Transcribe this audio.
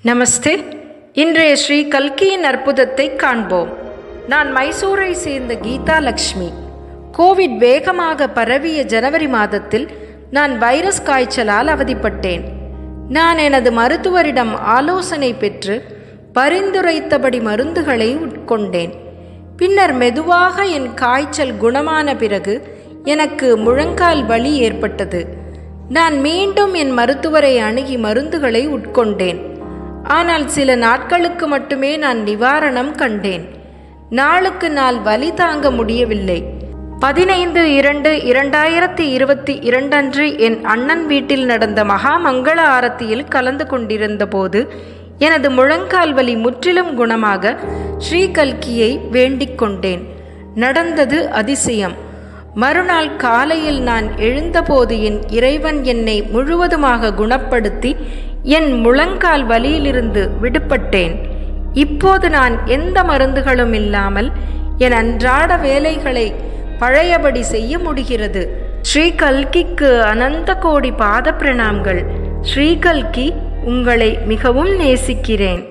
நமஸ்தே இன்றைய ஸ்ரீ கல்கியின் அற்புதத்தை காண்போம் நான் மைசூரை சேர்ந்த கீதா லக்ஷ்மி கோவிட் வேகமாக பரவிய ஜனவரி மாதத்தில் நான் வைரஸ் காய்ச்சலால் அவதிப்பட்டேன் நான் எனது மருத்துவரிடம் ஆலோசனை பெற்று பரிந்துரைத்தபடி மருந்துகளை உட்கொண்டேன் பின்னர் மெதுவாக என் காய்ச்சல் குணமான பிறகு எனக்கு முழங்கால் வலி ஏற்பட்டது நான் மீண்டும் என் மருத்துவரை அணுகி மருந்துகளை உட்கொண்டேன் ஆனால் சில நாட்களுக்கு மட்டுமே நான் நிவாரணம் கண்டேன் நாளுக்கு நாள் வலி தாங்க முடியவில்லை பதினைந்து இரண்டு இரண்டாயிரத்தி இருபத்தி இரண்டன்று என் அண்ணன் வீட்டில் நடந்த மகா மங்கள ஆரத்தியில் கலந்து கொண்டிருந்த போது எனது முழங்கால் வலி முற்றிலும் குணமாக ஸ்ரீகல்கியை வேண்டிக் கொண்டேன் நடந்தது அதிசயம் மறுநாள் காலையில் நான் எழுந்தபோது என் இறைவன் என்னை முழுவதுமாக குணப்படுத்தி என் முழங்கால் வலியிலிருந்து விடுபட்டேன் இப்போது நான் எந்த மருந்துகளும் இல்லாமல் என் அன்றாட வேலைகளை பழையபடி செய்ய முடிகிறது ஸ்ரீகல்கிக்கு அனந்த கோடி பாத பிரணாம்கள் ஸ்ரீகல்கி உங்களை மிகவும் நேசிக்கிறேன்